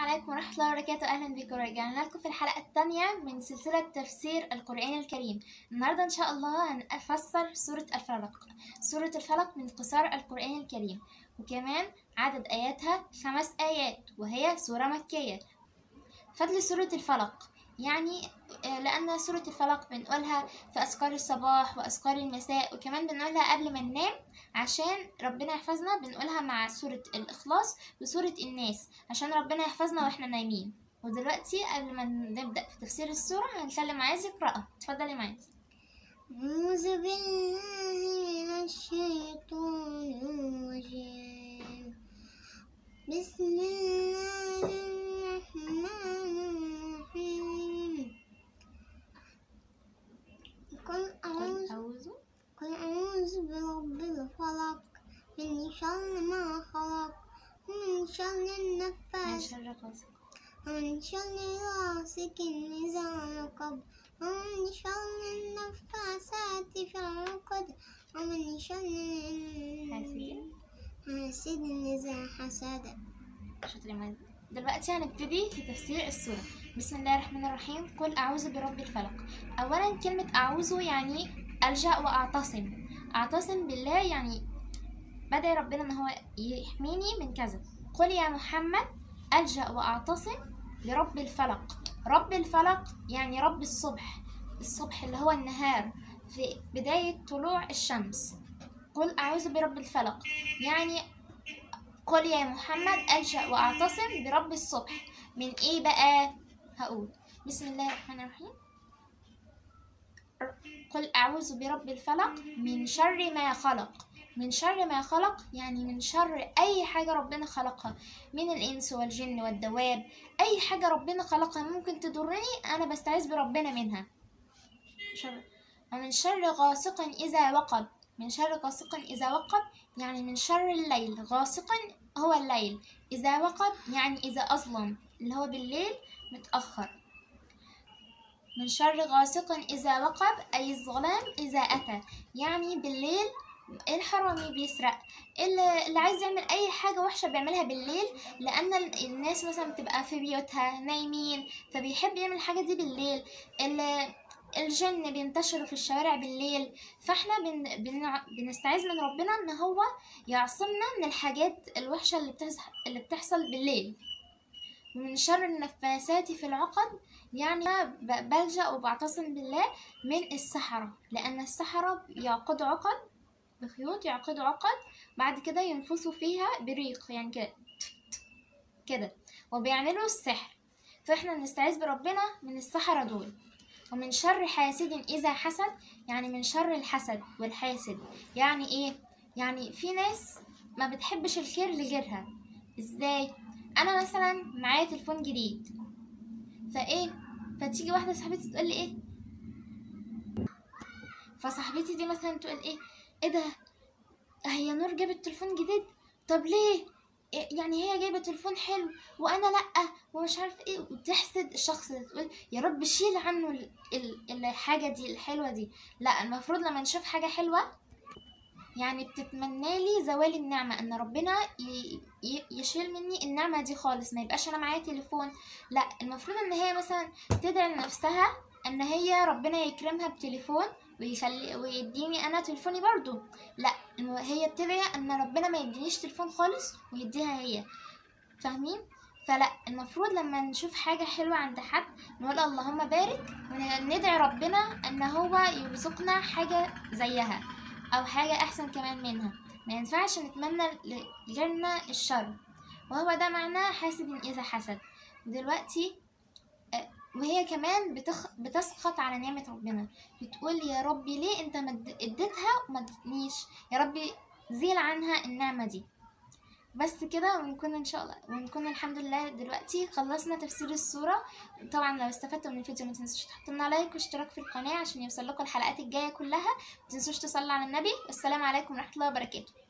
عليكم ورحمة الله وبركاته أهلا بكم رجعنا لكم في الحلقة الثانية من سلسلة تفسير القرآن الكريم النهاردة إن شاء الله هنفسر سورة الفلق سورة الفلق من قصار القرآن الكريم وكمان عدد آياتها خمس آيات وهي سورة مكية فضل سورة الفلق يعني آه، لأن سورة الفلق بنقولها في أذكار الصباح وأذكار المساء وكمان بنقولها قبل ما ننام عشان ربنا يحفظنا بنقولها مع سورة الإخلاص وسورة الناس عشان ربنا يحفظنا واحنا نايمين ودلوقتي قبل ما نبدأ في تفسير السورة هنخلي معاذ يقرأها اتفضلي معاذ أعوذ بالله من الشيطان الرجيم بسم الله الرحمن الرحيم قل أعوذ أعوذ قل أعوذ برب الفلق من شر ما خلق ومن شر من النفاس شر غاسق ومن شر غاسق إذا وقب ومن شر النفاثات في العقد ومن شر حاسدين حاسد إذا حسد شاطر يا معاذ دلوقتي هنبتدي في تفسير السورة بسم الله الرحمن الرحيم قل أعوذ برب الفلق أولا كلمة أعوذ يعني ألجأ وأعتصم أعتصم بالله يعني بدعي ربنا إن هو يحميني من كذا قل يا محمد ألجأ وأعتصم برب الفلق رب الفلق يعني رب الصبح الصبح اللي هو النهار في بداية طلوع الشمس قل أعوذ برب الفلق يعني قل يا محمد ألجأ وأعتصم برب الصبح من إيه بقى؟ هقول بسم الله الرحمن الرحيم قل أعوذ برب الفلق من شر ما خلق من شر ما خلق يعني من شر أي حاجة ربنا خلقها من الإنس والجن والدواب أي حاجة ربنا خلقها ممكن تضرني أنا بستعيذ بربنا منها شر ومن شر غاسق إذا وقب من شر غاسق إذا وقب يعني من شر الليل غاسق هو الليل إذا وقب يعني إذا أظلم اللي هو بالليل متأخر من شر غاسق إذا وقب أي الظلام إذا أتى يعني بالليل الحرامي بيسرق اللي اللي عايز يعمل أي حاجة وحشة بيعملها بالليل لأن ال- الناس مثلا بتبقى في بيوتها نايمين فبيحب يعمل الحاجة دي بالليل اللي الجن بينتشروا في الشوارع بالليل فاحنا بن... بن... بنستعيذ من ربنا ان هو يعصمنا من الحاجات الوحشة اللي, بتحص... اللي بتحصل بالليل ومن شر النفاثات في العقد يعني أنا ب- بلجأ وبعتصم بالله من السحرة لأن السحرة يعقدوا عقد بخيوط يعقدوا عقد بعد كده ينفثوا فيها بريق يعني كده كده وبيعملوا السحر فاحنا نستعيذ بربنا من السحرة دول ومن شر حاسد إذا حسد يعني من شر الحسد والحاسد يعني إيه؟ يعني في ناس ما بتحبش الخير لغيرها إزاي؟ أنا مثلا معايا تليفون جديد فإيه؟ فتيجي واحدة صاحبتي تقول لي إيه؟ فصاحبتي دي مثلا تقول إيه؟ إيه ده؟ هي نور جابت تليفون جديد؟ طب ليه؟ إيه- يعني هي جايبة تليفون حلو وأنا لأ ومش عارف إيه وتحسد الشخص ده تقول يا رب شيل عنه ال- ال- الحاجة دي الحلوة دي لا المفروض لما نشوف حاجة حلوة يعني بتتمنى لي زوال النعمة ان ربنا ي- ي- يشيل مني النعمة دي خالص ما يبقاش انا معايا تليفون لا المفروض ان هي مثلا تدعي لنفسها ان هي ربنا يكرمها بتليفون ويخلي ويديني انا تليفوني برضو لا الم- هي بتدعي ان ربنا ما يدينيش تليفون خالص ويديها هي فاهمين فلا المفروض لما نشوف حاجة حلوة عند حد نقول اللهم بارك وندعي ربنا ان هو يرزقنا حاجة زيها او حاجة احسن كمان منها ما ينفعش نتمنى لغيرنا الشر وهو ده معناه حاسد اذا حسد دلوقتي آه، وهي كمان بتخ... بتسخط على نعمة ربنا بتقول يا ربي ليه انت ما اد- اديتها وما ادتنيش يا ربي زيل عنها النعمة دي بس كده ونكون ان شاء الله ونكون الحمد لله دلوقتي خلصنا تفسير السورة طبعا لو استفدتوا من الفيديو ما تنسوش تحطوا لنا لايك واشتراك في القناة عشان يوصل لكم الحلقات الجاية كلها ما تنسوش تصلوا على النبي والسلام عليكم ورحمة الله وبركاته